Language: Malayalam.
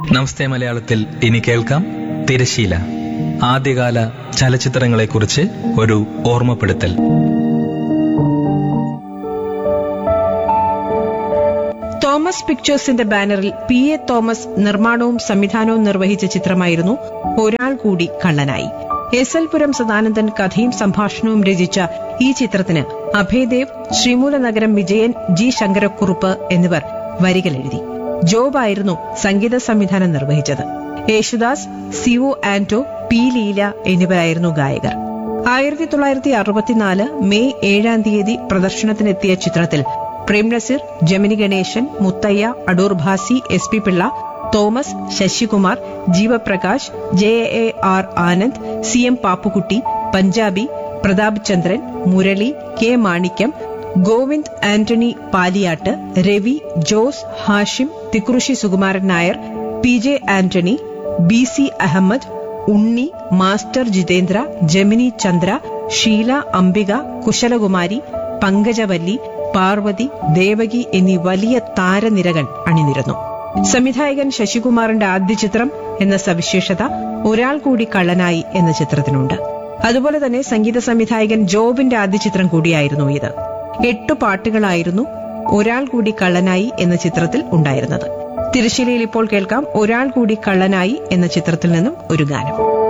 നമസ്തേ മലയാളത്തിൽ ഇനി കേൾക്കാം തിരശീല ആദ്യകാല ചലച്ചിത്രങ്ങളെക്കുറിച്ച് ഒരു ഓർമ്മപ്പെടുത്തൽ തോമസ് പിക്ചേഴ്സിന്റെ ബാനറിൽ പി എ തോമസ് നിർമ്മാണവും സംവിധാനവും നിർവഹിച്ച ചിത്രമായിരുന്നു ഒരാൾ കൂടി കള്ളനായി എസ് എൽ പുരം സദാനന്ദൻ കഥയും സംഭാഷണവും രചിച്ച ഈ ചിത്രത്തിന് അഭയദേവ് ശ്രീമൂലനഗരം വിജയൻ ജി ശങ്കരക്കുറുപ്പ് എന്നിവർ വരികൾ എഴുതി ജോബായിരുന്നു സംഗീത സംവിധാനം നിർവഹിച്ചത് യേശുദാസ് സിഒ ആന്റോ പി ലീല എന്നിവരായിരുന്നു ഗായകർ ആയിരത്തി തൊള്ളായിരത്തി അറുപത്തിനാല് മെയ് ഏഴാം തീയതി പ്രദർശനത്തിനെത്തിയ ചിത്രത്തിൽ Prem Nazir Gemini Ganesan Muthaiah Adoor Bhasi S P Pillai Thomas Sasikumar Jeevaprakash J A R Anand C M Pappukutty Punjabi Pratap Chandran Murali K Manikyam Govind Antony Paliyath Ravi Jose Hashim Thikkurissi Sukumaran Nair P J Antony B C Ahammed Unni master Jitendra Gemini Chandra Sheela Ambika Kusalakumari Pankajavalli Parvathi Devaki എന്നീ വലിയ താരനിരകൾ അണിനിരന്നു സംവിധായകൻ ശശികുമാറിന്റെ ആദ്യ ചിത്രം എന്ന സവിശേഷത ഒരാൾ കൂടി കള്ളനായി എന്ന ചിത്രത്തിനുണ്ട് അതുപോലെ തന്നെ സംഗീത സംവിധായകൻ ജോബിന്റെ ആദ്യ ചിത്രം കൂടിയായിരുന്നു ഇത് എട്ടു പാട്ടുകളായിരുന്നു ഒരാൾ കൂടി കള്ളനായി എന്ന ചിത്രത്തിൽ ഉണ്ടായിരുന്നത് തിരശ്ശീലയിൽ ഇപ്പോൾ കേൾക്കാം ഒരാൾ കൂടി കള്ളനായി എന്ന ചിത്രത്തിൽ നിന്നും ഒരു ഗാനം